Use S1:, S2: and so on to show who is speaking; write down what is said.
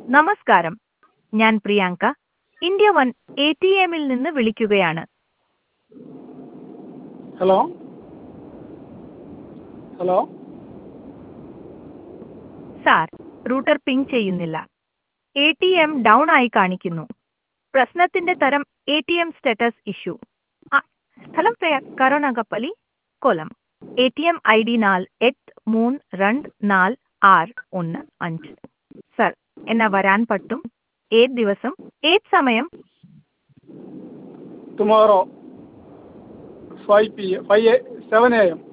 S1: നമസ്കാരം ഞാൻ Priyanka India one A T എമ്മിൽ നിന്ന് വിളിക്കുകയാണ്
S2: hello hello
S1: sir router ping ചെയ്യുന്നില്ല എ ടി എം ഡൗൺ ആയി കാണിക്കുന്നു പ്രശ്നത്തിന്റെ തരം A T M status issue ആ, സ്ഥലം പേർ Karunagappally Kollam A T M I D നാൽ എട്ട് മൂന്ന് രണ്ട് നാല് ആറ് ഒന്ന് അഞ്ച് സർ എന്നാ വരാൻ പറ്റും ഏത് ദിവസം ഏത് സമയം
S2: tomorrow five P M five seven A M